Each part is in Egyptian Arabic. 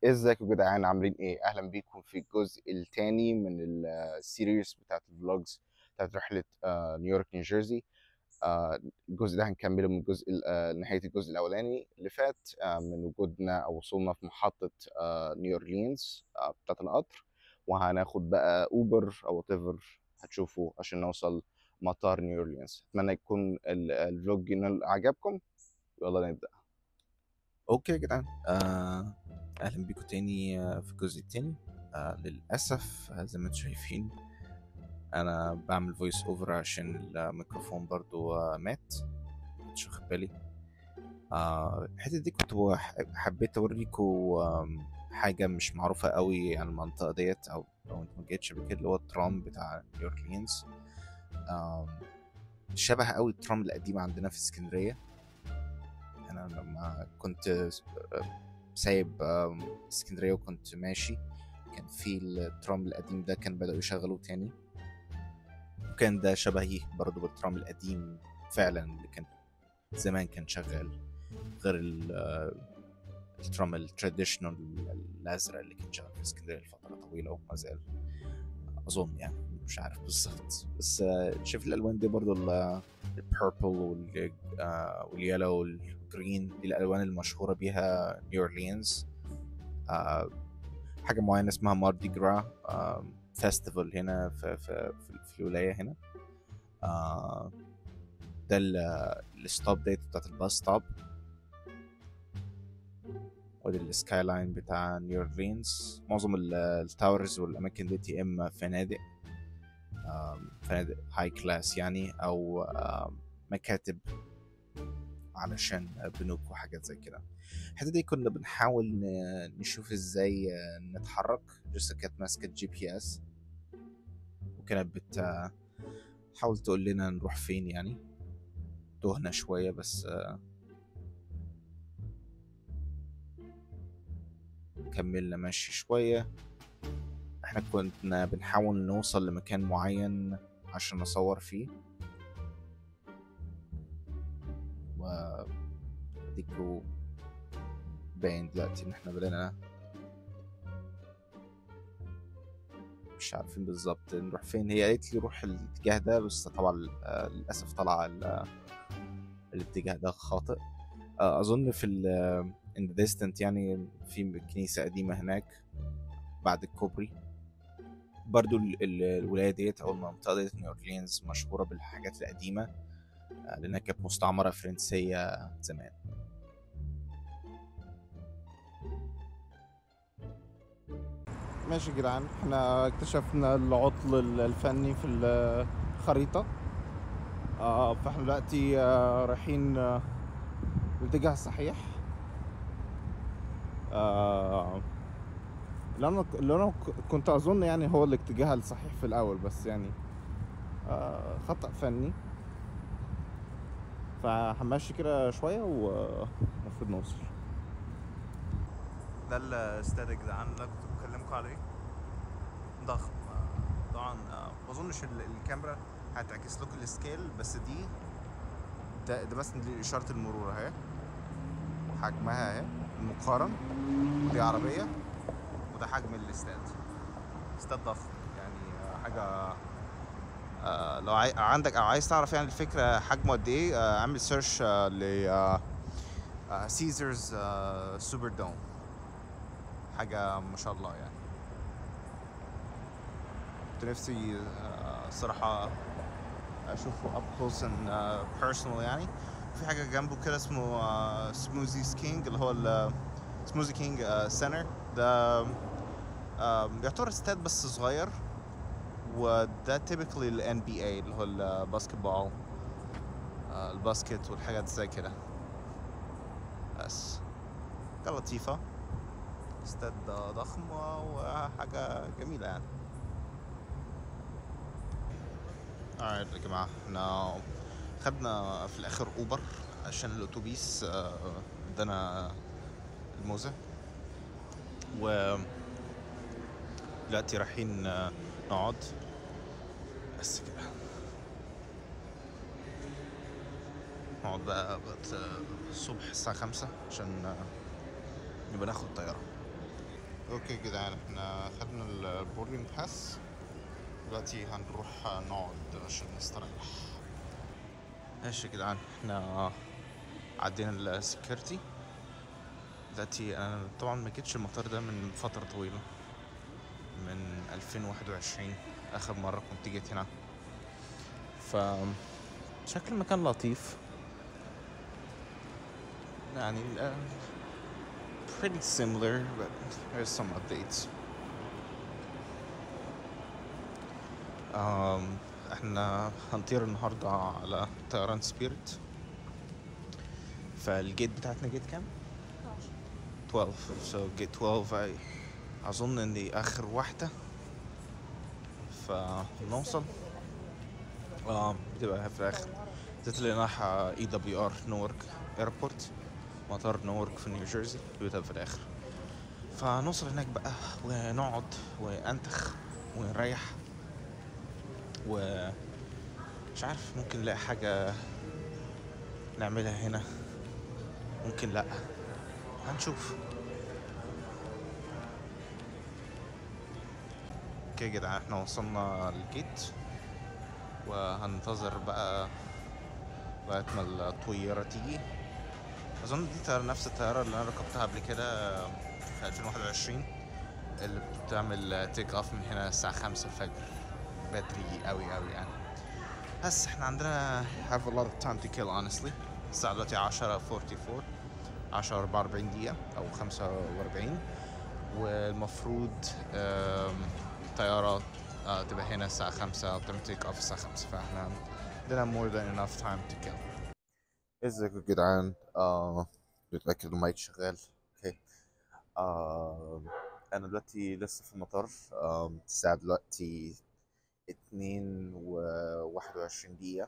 ازيكم يا جدعان عاملين ايه اهلا بيكم في الجزء الثاني من السيريز بتاعت الفلوجز بتاعت رحله آه، نيويورك نيوجيرسي آه، الجزء ده هنكمله من الجزء ال- آه، نهايه الجزء الاولاني اللي فات آه، من وجودنا او وصولنا في محطه آه، نيو اورلينز آه، بتاعت القطر وهناخد بقى اوبر او وات ايفر هتشوفوا عشان نوصل مطار نيو اورلينز اتمنى يكون ال- الفلوج ينال عجبكم يلا نبدا اوكي يا جدعان آه اهلا بيكم تاني آه، في الجزء التاني آه للاسف آه، زي ما انتم شايفين انا بعمل فويس اوفر عشان الميكروفون برضو آه، مات مش واخد بالي آه الحته دي كنت بح- حبيت اوريكم آم، حاجه مش معروفه قوي عن المنطقه ديت او لو انت ما جيتش قبل كده اللي هو الترام بتاع نيو اورلينز آم، شبه قوي الترام القديم عندنا في اسكندريه انا لما كنت آه، سايب آم، اسكندريه وكنت ماشي كان في الترام القديم ده كان بدأوا يشغلوه تاني وكان ده شبهي برضه بالترام القديم فعلا اللي كان زمان كان شغال غير ال- آه، الترام التراديشنال الازرق اللي كان شغال في اسكندريه لفتره طويله وما زال اظن يعني مش عارف بالظبط بس آه، شايف الالوان دي برضه البيربل واليلو والجرين دي الالوان المشهوره بيها نيو اورلينز آه، حاجه معينه اسمها ماردي جرا فيستيفال هنا في في في, في الولايه هنا آه، ده ال- الستوب ديت بتاعت الباص ستوب ودي السكاي لاين بتاع نيو اورلينز معظم ال- التاورز والاماكن ديت يا اما فنادق آم، فنادق هاي كلاس يعني او آم، مكاتب علشان بنوك وحاجات زي كده الحته دي كنا بنحاول ن- نشوف ازاي آه، نتحرك جيسا كانت ماسكه جي بي اس وكانت بت حاول تقول لنا نروح فين يعني تهنا شويه بس آه، كملنا ماشي شويه احنا كنا بنحاول نوصل لمكان معين عشان نصور فيه و اديكوا باين دلوقتي ان احنا بدأنا مش عارفين بالظبط نروح فين هي قالت لي روح الاتجاه ده بس طبعا آه، للاسف طلع ال- الاتجاه ده خاطئ آه، اظن في ال in the distant يعني في كنيسة قديمة هناك بعد الكوبري برضو ال- ال- الولاية ديت أو المنطقة ديت نيو أورلينز مشهورة بالحاجات القديمة آه، لأنها كانت مستعمرة فرنسية زمان ماشي يا جدعان احنا اكتشفنا العطل ال- الفني في الخريطة آه فاحنا دلوقتي آه رايحين آه الاتجاه الصحيح آه اللي انا اللي انا ك- كنت اظن يعني هو الاتجاه الصحيح في الاول بس يعني آه خطأ فني فهنمشي كده شوية ومفروض نوصل ده الاستاد يا جدعان اللي أنا كنت بكلمكم عليه ضخم آه، طبعا آه، ما اظنش ال- الكاميرا هتعكس لكم السكيل بس دي ده, ده بس دي اشاره المرور اهي حجمها اهي مقارن ودي عربيه وده حجم الاستاد استاد ضخم يعني آه، حاجه آه، لو عاي... عندك او عايز تعرف يعني الفكره حجمه قد ايه آه، اعمل سيرش آه، ل سيزرز سوبر دوم حاجة ما شاء الله يعني كنت نفسي آه، الصراحة أشوفه up close and uh, personal يعني في حاجة جنبه كده اسمه سموزي كينج اللي هو سموزي كينج سنتر ده آه، يعتبر استاد بس صغير وده typically ال NBA اللي هو الباسكت بول آه، الباسكت والحاجات زي كده بس حاجة لطيفة استاد ضخم وحاجة جميلة يعني alright يا جماعة احنا خدنا في الآخر أوبر عشان الأتوبيس آه، ادانا الموزة و دلوقتي رايحين آه، نقعد بس كده نقعد بقى بقت الصبح الساعة خمسة عشان آه، نبقى ناخد الطيارة اوكي يا جدعان احنا خدنا البوردنج باس دلوقتي هنروح نقعد عشان نستريح ماشي يا جدعان احنا عدينا السكيورتي دلوقتي انا طبعا ما جيتش المطار ده من فترة طويلة من 2021 اخر مرة كنت جيت هنا ف شكل المكان لطيف يعني uh, pretty similar but there's some updates um, احنا هنطير النهاردة على طيران سبيريت فالجيت بتاعتنا جيت كام؟ 12 so جيت 12 I أظن إن دي آخر واحدة فنوصل اه بتبقى في الآخر تطلع رايحة اي دبليو ار نورك ايربورت مطار نورك في نيوجيرسي بتبقى في الآخر فنوصل هناك بقى ونقعد وانتخ ونريح و مش عارف ممكن نلاقي حاجة نعملها هنا ممكن لأ هنشوف اوكي يا جدعان احنا وصلنا الجيت وهننتظر بقى لغاية ما الطيارة تيجي أظن دي طيارة نفس الطيارة اللي أنا ركبتها قبل كده في 2021 اللي بتعمل تيك اوف من هنا الساعة خمسة الفجر بدري أوي أوي يعني بس احنا عندنا have a lot of time to kill honestly الساعة دلوقتي عشرة فورتي فور عشرة أربعة وأربعين دقيقة أو خمسة وأربعين والمفروض آم، الطيارة آه، تبقى هنا الساعة خمسة وتعمل تيك اوف الساعة خمسة فاحنا عندنا more than enough time to kill ازيكم يا جدعان آه نتأكد المايك شغال اوكي آه انا دلوقتي لسه في المطار آه الساعة دلوقتي اتنين وواحد وعشرين دقيقة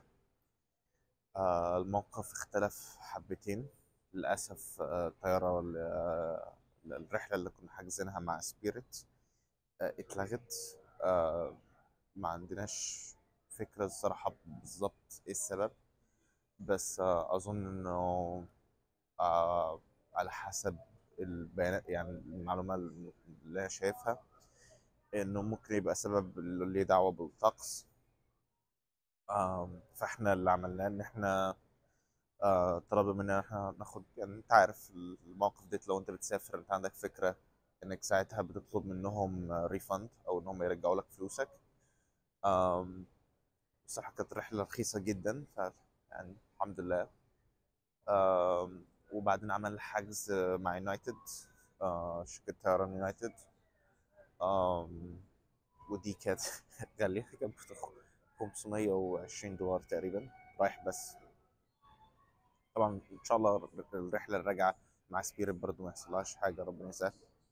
آه الموقف اختلف حبتين للأسف آه الطيارة ال- آه، الرحلة اللي كنا حاجزينها مع سبيريت آه اتلغت آه ما عندناش فكرة الصراحة بالظبط ايه السبب بس آه أظن إنه آه على حسب البيانات يعني المعلومة اللي أنا شايفها إنه ممكن يبقى سبب اللي ليه دعوة بالطقس آم، فإحنا اللي عملناه إن إحنا آه طلبوا مننا إن إحنا ناخد يعني أنت عارف الموقف ده لو أنت بتسافر أنت عندك فكرة إنك ساعتها بتطلب منهم ريفند أو إنهم يرجعوا لك فلوسك آم، بصراحة كانت رحلة رخيصة جدا ف يعني الحمد لله آم، وبعدين عمل حجز مع يونايتد آه، شركة طيران يونايتد آم، ودي كانت غالية كانت بتخ- 520 دولار تقريبا رايح بس طبعا ان شاء الله الرحلة الراجعة مع سبيريت برضه ما يحصلهاش حاجة ربنا يسهل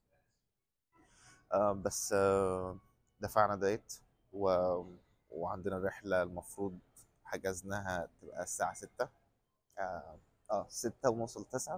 آه، بس آه، دفعنا ديت و... وعندنا رحلة المفروض حجزناها تبقى الساعة ستة اه آه، ستة ونوصل تسعة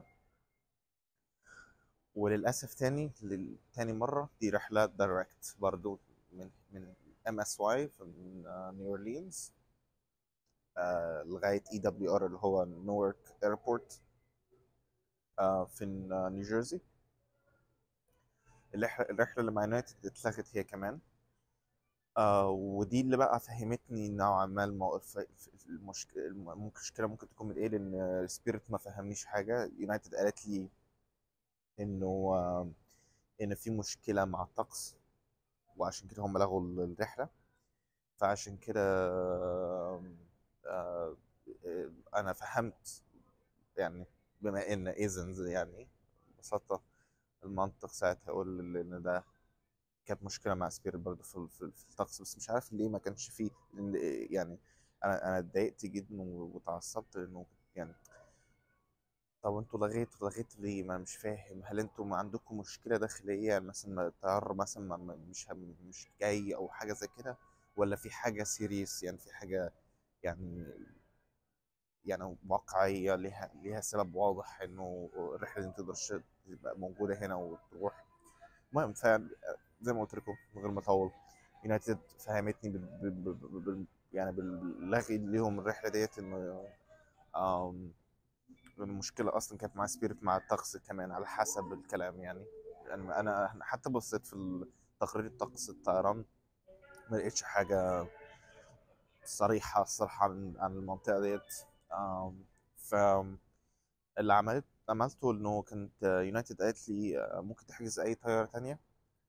وللأسف تاني لل- تاني مرة دي رحلة دايركت برضو من من ام اس واي من آه، نيو اورلينز آه، لغاية اي دبليو ار اللي هو نورك ايربورت آه، في آه، نيوجيرسي الرحلة الرحلة اللي مع يونايتد اتلغت هي كمان آه ودي اللي بقى فهمتني نوعا ما الموقف المشكلة المشكلة ممكن تكون من ايه لان سبيريت ما فهمنيش حاجة يونايتد قالت لي انه آه ان في مشكلة مع الطقس وعشان كده هم لغوا الرحلة فعشان كده آه آه انا فهمت يعني بما ان ايزنز يعني ببساطة المنطق ساعتها يقول ان ده كانت مشكله مع سبيريت برضه في, في, في الطقس بس مش عارف ليه ما كانش فيه لأن يعني انا انا اتضايقت جدا واتعصبت لانه يعني طب انتوا لغيتوا لغيتوا ليه ما أنا مش فاهم هل انتوا ما عندكم مشكله داخليه يعني مثلا ما الطيار مثلا ما- ما- مش هم- مش جاي او حاجه زي كده ولا في حاجه سيريس يعني في حاجه يعني يعني واقعيه ليها ليها سبب واضح انه الرحله دي ما تقدرش تبقى موجوده هنا وتروح المهم ف زي ما قلت لكم من غير ما اطول يونايتد فهمتني بال... بال... بال... بال... يعني باللغي ليهم الرحله ديت انه آم، إن المشكله اصلا كانت مع سبيريت مع الطقس كمان على حسب الكلام يعني يعني انا أنا حتى بصيت في تقرير الطقس الطيران ما لقيتش حاجه صريحه الصراحه عن عن المنطقه ديت آم، ف اللي عملت عملته انه كانت يونايتد قالت لي آه، ممكن تحجز اي طياره تانية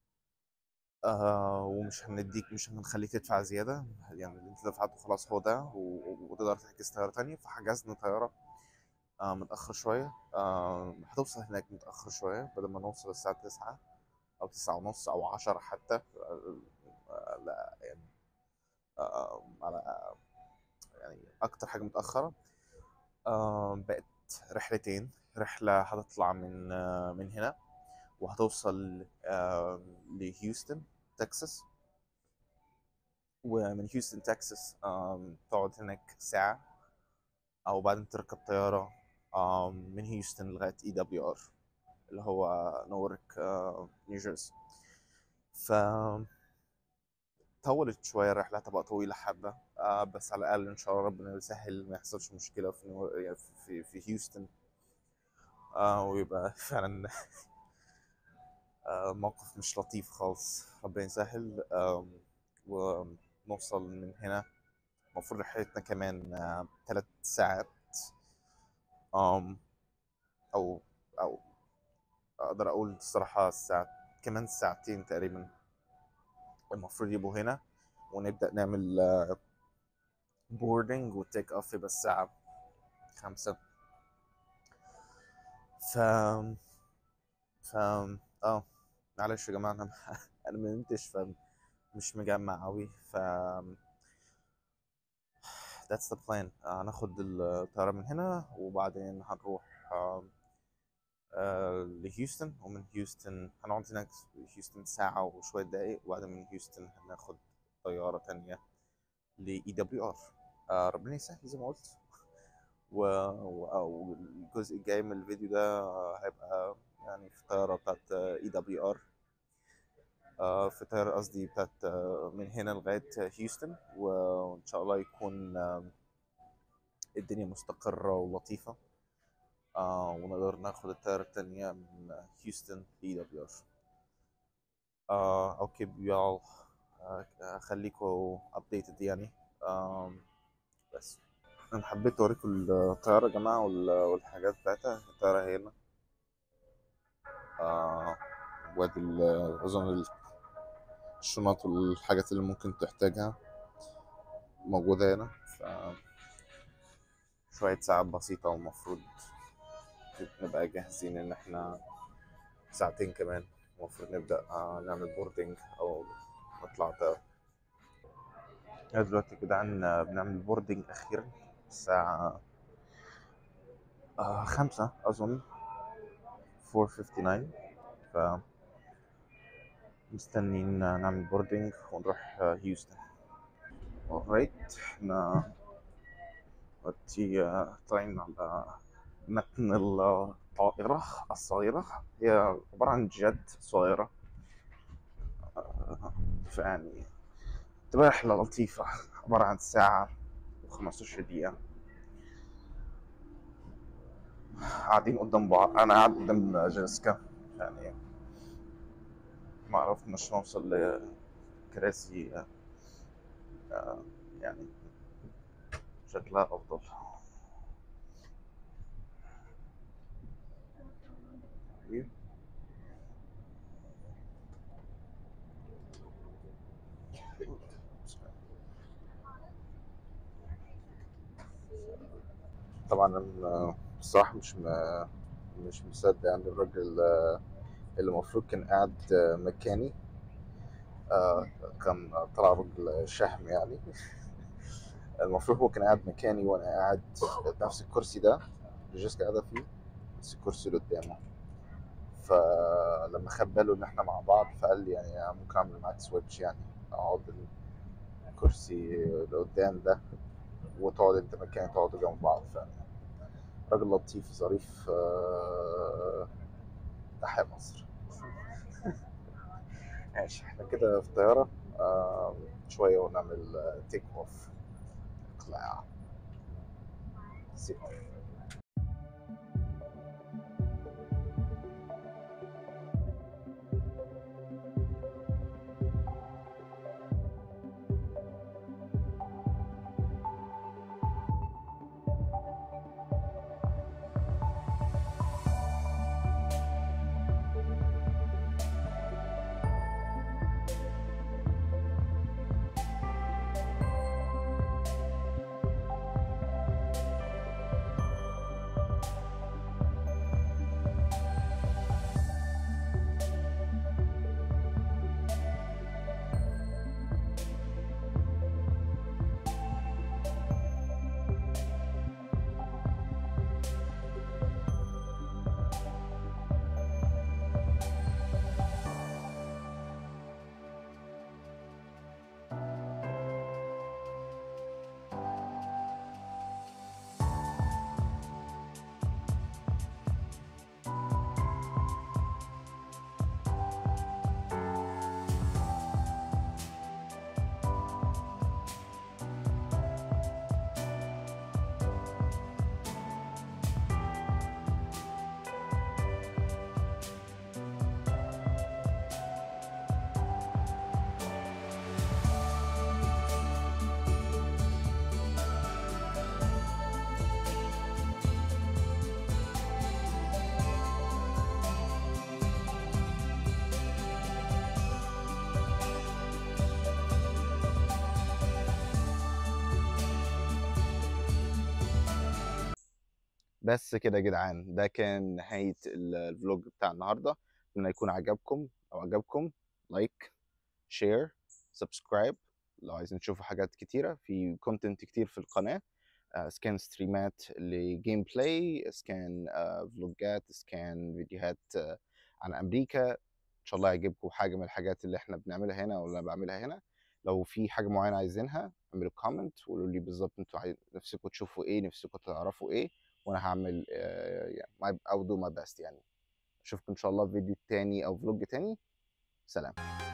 آه ومش هنديك مش هنخليك تدفع زياده يعني اللي انت دفعته خلاص هو ده و- وتقدر تحجز طياره تانية فحجزنا طياره آه متاخر شويه آه هتوصل هناك متاخر شويه بدل ما نوصل الساعه 9 او 9 ونص او 10 حتى آه آه، لا يعني آه على يعني اكتر حاجه متاخره آه بقت رحلتين رحله هتطلع من آه من هنا وهتوصل آه لهيوستن تكساس ومن هيوستن تكساس آم، تقعد هناك ساعة أو بعدين تركب طيارة آم، من هيوستن لغاية اي دبليو ار اللي هو نورك آه، نيوجيرسي ف طولت شوية الرحلة هتبقى طويلة حبة آه، بس على الأقل إن شاء الله ربنا يسهل ما يحصلش مشكلة في نو... يعني في في هيوستن آه، ويبقى فعلا آه، موقف مش لطيف خالص ربنا يسهل آم، ونوصل من هنا المفروض رحلتنا كمان آه، ثلاث ساعات آم، أو أو أقدر أقول الصراحة الساعة كمان ساعتين تقريبا المفروض يبقوا هنا ونبدأ نعمل بوردنج وتيك أوف يبقى الساعة خمسة ف ف اه معلش يا جماعة أنا أنا ما نمتش فمش مجمع أوي ف that's the plan آه، هناخد الطيارة من هنا وبعدين هنروح آه، آه، لهيوستن ومن هيوستن هنقعد هناك في هيوستن ساعة وشوية دقايق وبعدين من هيوستن هناخد طيارة تانية ل اي دبليو ار ربنا يسهل زي ما قلت و... و- والجزء الجاي من الفيديو ده هيبقى يعني في الطيارة بتاعت اي دبليو ار في طيارة قصدي بتاعت آه، من هنا لغاية هيوستن وإن شاء الله يكون آه، الدنيا مستقرة ولطيفة آه ونقدر ناخد الطيارة التانية من هيوستن اي دبليو ار اوكي y'all آه، خليكوا updated يعني آم، بس انا حبيت اوريكم الطيارة يا جماعة وال- والحاجات بتاعتها الطيارة هنا آه وادي ال- اظن ال- الشنط والحاجات اللي ممكن تحتاجها موجودة هنا ف شوية ساعات بسيطة والمفروض نبقى جاهزين إن إحنا ساعتين كمان المفروض نبدأ آه، نعمل بوردنج أو نطلع طيارة يعني دلوقتي يا جدعان آه، بنعمل بوردنج أخيرا الساعة آه، خمسة أظن 4:59 ف مستنيين نعمل بوردنج ونروح آه، هيوستن alright احنا دلوقتي آه، طالعين على متن الطائرة الصغيرة هي عبارة عن جت صغيرة آه، فيعني تبقى رحلة لطيفة عبارة عن ساعة و15 دقيقة قاعدين قدام بعض أنا قاعد قدام جيسيكا يعني ما عرفناش نوصل لكراسي آه، يعني شكلها أفضل طيب. طبعا أنا الصراحة مش م- مش مصدق يعني الراجل آه، اللي المفروض كان قاعد آه، مكاني آه، كان طلع راجل شهم يعني المفروض هو كان قاعد مكاني وانا قاعد نفس الكرسي ده اللي جيسكا قاعده فيه بس الكرسي اللي قدامه فلما خد باله ان احنا مع بعض فقال لي يعني أنا ممكن اعمل معاك سويتش يعني اقعد الكرسي اللي قدام ده وتقعد انت مكاني تقعدوا جنب بعض فراجل لطيف ظريف آه، تحيا مصر ماشي احنا كده في الطيارة آه، شوية ونعمل تيك اوف اقلاع See you. بس كده يا جدعان ده كان نهايه ال- الفلوج بتاع النهارده اتمنى يكون عجبكم لو عجبكم لايك شير سبسكرايب لو عايزين تشوفوا حاجات كتيره في كونتنت كتير في القناه آه، سكان ستريمات لجيم بلاي سكان آه، فلوجات سكان فيديوهات آه، عن امريكا ان شاء الله يعجبكم حاجه من الحاجات اللي احنا بنعملها هنا ولا بعملها هنا لو في حاجه معينه عايزينها اعملوا كومنت وقولوا لي بالظبط انتوا عايز... نفسكم تشوفوا ايه نفسكم تعرفوا ايه وانا هعمل آه، يعني my- I'll do my best يعني اشوفكم ان شاء الله في فيديو تاني او فلوج تاني سلام